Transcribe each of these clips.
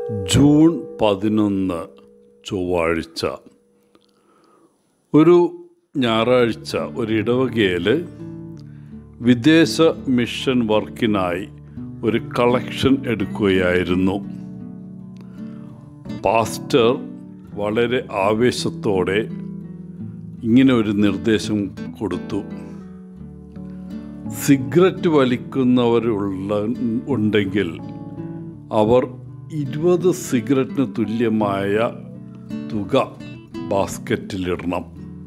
June പതിനൊന്ന് ചൊവ്വാഴ്ച ഒരു ഞായറാഴ്ച ഒരു ഇടവകയിൽ വിദേശ മിഷൻ വർക്കിനായി ഒരു കളക്ഷൻ എടുക്കുകയായിരുന്നു പാസ്റ്റർ വളരെ ആവേശത്തോടെ ഇങ്ങനെ ഒരു നിർദ്ദേശം കൊടുത്തു സിഗരറ്റ് വലിക്കുന്നവരുള്ള ഉണ്ടെങ്കിൽ അവർ ഇരുപത് സിഗരറ്റിന് തുല്യമായ തുക ബാസ്ക്കറ്റിലിടണം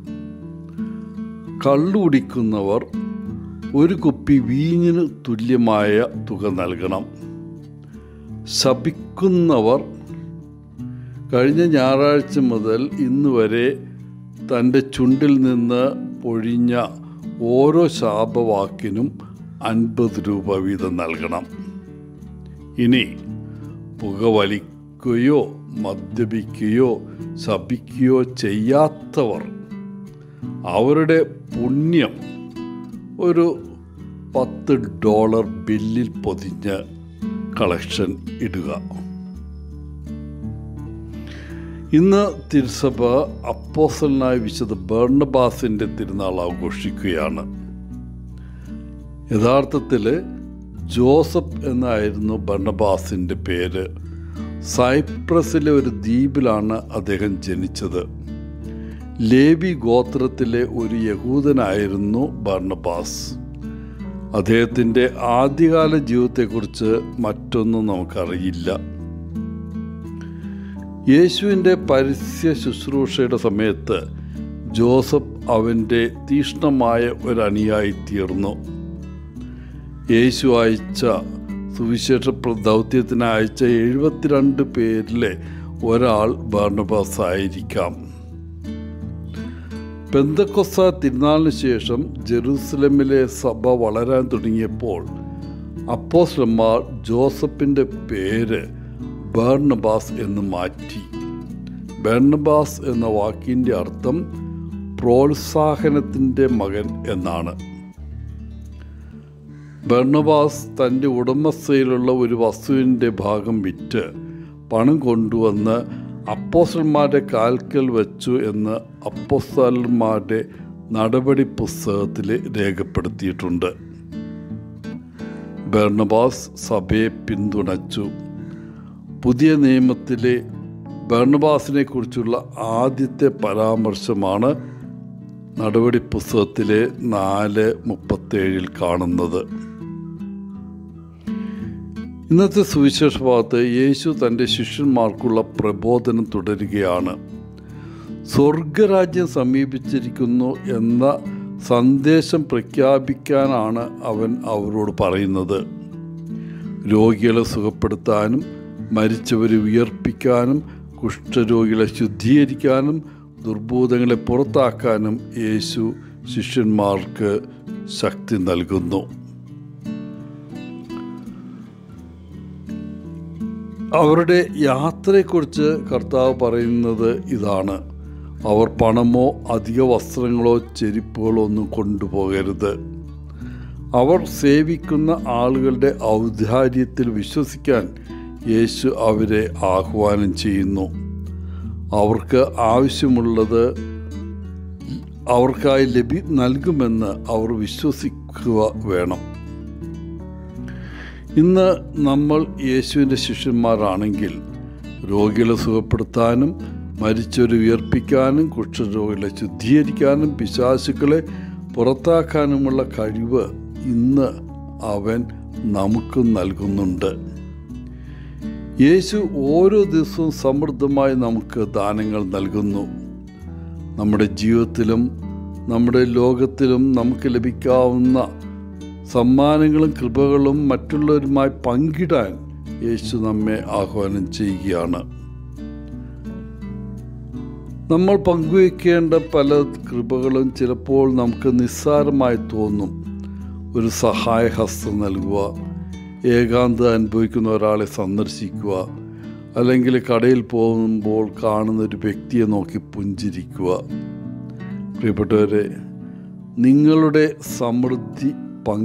കള്ളു കുടിക്കുന്നവർ ഒരു കുപ്പി വീഞ്ഞിന് തുല്യമായ തുക നൽകണം ശപിക്കുന്നവർ കഴിഞ്ഞ ഞായറാഴ്ച മുതൽ ഇന്ന് വരെ തൻ്റെ ചുണ്ടിൽ നിന്ന് പൊഴിഞ്ഞ ഓരോ ശാപവാക്കിനും അൻപത് രൂപ വീതം നൽകണം ഇനി പുകവലിക്കുകയോ മദ്യപിക്കുകയോ ശപിക്കുകയോ ചെയ്യാത്തവർ അവരുടെ പുണ്യം ഒരു പത്ത് ഡോളർ ബില്ലിൽ പൊതിഞ്ഞ് കളക്ഷൻ ഇടുക ഇന്ന് തിരുസഭ അപ്പോസലിനായ വിശുദ്ധ ബേർണബാസിൻ്റെ തിരുനാൾ ആഘോഷിക്കുകയാണ് യഥാർത്ഥത്തിൽ ജോസഫ് എന്നായിരുന്നു ബർണബാസിൻ്റെ പേര് സൈപ്രസിലെ ഒരു ദ്വീപിലാണ് അദ്ദേഹം ജനിച്ചത് ലേവി ഗോത്രത്തിലെ ഒരു യഹൂദനായിരുന്നു ബർണബാസ് അദ്ദേഹത്തിൻ്റെ ആദ്യകാല ജീവിതത്തെക്കുറിച്ച് മറ്റൊന്നും നമുക്കറിയില്ല യേശുവിൻ്റെ പരസ്യ ശുശ്രൂഷയുടെ സമയത്ത് ജോസഫ് അവൻ്റെ തീഷ്ണമായ ഒരു അനുയായി തീർന്നു യേശു അയച്ച സുവിശേഷ ദൗത്യത്തിന് അയച്ച എഴുപത്തിരണ്ട് പേരിലെ ഒരാൾ ബർണബാസ് ആയിരിക്കാം പെന്തക്കൊസ തിരുനാളിന് ശേഷം ജെറൂസലമിലെ സഭ വളരാൻ തുടങ്ങിയപ്പോൾ അപ്പോസ്ലന്മാർ ജോസഫിൻ്റെ പേര് ബർണബാസ് എന്ന് മാറ്റി ബർണബാസ് എന്ന വാക്കിൻ്റെ അർത്ഥം പ്രോത്സാഹനത്തിൻ്റെ മകൻ എന്നാണ് ബർണബാസ് തൻ്റെ ഉടമസ്ഥയിലുള്ള ഒരു വസ്തുവിൻ്റെ ഭാഗം വിറ്റ് പണം കൊണ്ടുവന്ന് അപ്പോസ്റ്റന്മാരുടെ കാൽക്കൽ വെച്ചു എന്ന് അപ്പോസ്തലന്മാരുടെ നടപടി പുസ്തകത്തിൽ രേഖപ്പെടുത്തിയിട്ടുണ്ട് ബർണബാസ് സഭയെ പിന്തുണച്ചു പുതിയ നിയമത്തിലെ ബർണബാസിനെ കുറിച്ചുള്ള ആദ്യത്തെ പരാമർശമാണ് നടപടി പുസ്തകത്തിലെ നാല് മുപ്പത്തേഴിൽ കാണുന്നത് ഇന്നത്തെ സുവിശേഷ ഭാഗത്ത് യേശു തൻ്റെ ശിഷ്യന്മാർക്കുള്ള പ്രബോധനം തുടരുകയാണ് സ്വർഗരാജ്യം സമീപിച്ചിരിക്കുന്നു എന്ന സന്ദേശം പ്രഖ്യാപിക്കാനാണ് അവൻ അവരോട് പറയുന്നത് രോഗികളെ സുഖപ്പെടുത്താനും മരിച്ചവരെ ഉയർപ്പിക്കാനും കുഷ്ഠരോഗികളെ ശുദ്ധീകരിക്കാനും ദുർബോധങ്ങളെ പുറത്താക്കാനും യേശു ശിഷ്യന്മാർക്ക് ശക്തി നൽകുന്നു അവരുടെ യാത്രയെക്കുറിച്ച് കർത്താവ് പറയുന്നത് ഇതാണ് അവർ പണമോ അധിക വസ്ത്രങ്ങളോ ചെരുപ്പുകളോ ഒന്നും കൊണ്ടുപോകരുത് അവർ സേവിക്കുന്ന ആളുകളുടെ ഔദാര്യത്തിൽ വിശ്വസിക്കാൻ യേശു അവരെ ആഹ്വാനം ചെയ്യുന്നു അവർക്ക് ആവശ്യമുള്ളത് അവർക്കായി ലഭി നൽകുമെന്ന് അവർ വിശ്വസിക്കുക വേണം ഇന്ന് നമ്മൾ യേശുവിൻ്റെ ശിഷ്യന്മാരാണെങ്കിൽ രോഗികളെ സുഖപ്പെടുത്താനും മരിച്ചവരെ ഉയർപ്പിക്കാനും കുഷ്ഠരോഗികളെ ശുദ്ധീകരിക്കാനും പിശാശുക്കളെ പുറത്താക്കാനുമുള്ള കഴിവ് ഇന്ന് അവൻ നമുക്ക് നൽകുന്നുണ്ട് യേശു ഓരോ ദിവസവും സമൃദ്ധമായി നമുക്ക് ദാനങ്ങൾ നൽകുന്നു നമ്മുടെ ജീവിതത്തിലും നമ്മുടെ ലോകത്തിലും നമുക്ക് ലഭിക്കാവുന്ന സമ്മാനങ്ങളും കൃപകളും മറ്റുള്ളവരുമായി പങ്കിടാൻ യേശു നമ്മെ ആഹ്വാനം ചെയ്യുകയാണ് നമ്മൾ പങ്കുവയ്ക്കേണ്ട പല കൃപകളും ചിലപ്പോൾ നമുക്ക് നിസ്സാരമായി തോന്നും ഒരു സഹായഹസ്തം നൽകുക ഏകാന്ത അനുഭവിക്കുന്ന ഒരാളെ സന്ദർശിക്കുക അല്ലെങ്കിൽ കടയിൽ പോകുമ്പോൾ കാണുന്ന ഒരു വ്യക്തിയെ നോക്കി പുഞ്ചിരിക്കുക പ്രിയപ്പെട്ടവരെ നിങ്ങളുടെ സമൃദ്ധി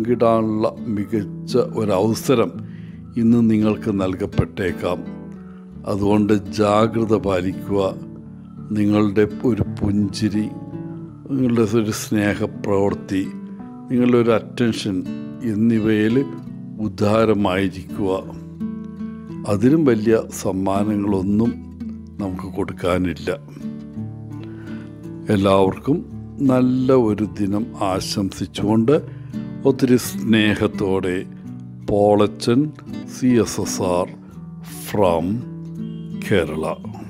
പങ്കിടാനുള്ള മികച്ച ഒരവസരം ഇന്ന് നിങ്ങൾക്ക് നൽകപ്പെട്ടേക്കാം അതുകൊണ്ട് ജാഗ്രത പാലിക്കുക നിങ്ങളുടെ ഒരു പുഞ്ചിരി നിങ്ങളുടെ ഒരു സ്നേഹപ്രവൃത്തി നിങ്ങളുടെ ഒരു അറ്റൻഷൻ എന്നിവയിൽ ഉദാരമായിരിക്കുക അതിലും വലിയ സമ്മാനങ്ങളൊന്നും നമുക്ക് കൊടുക്കാനില്ല എല്ലാവർക്കും നല്ല ഒരു ദിനം ആശംസിച്ചുകൊണ്ട് ഒത്തിരി സ്നേഹത്തോടെ Polachan C S S R from Kerala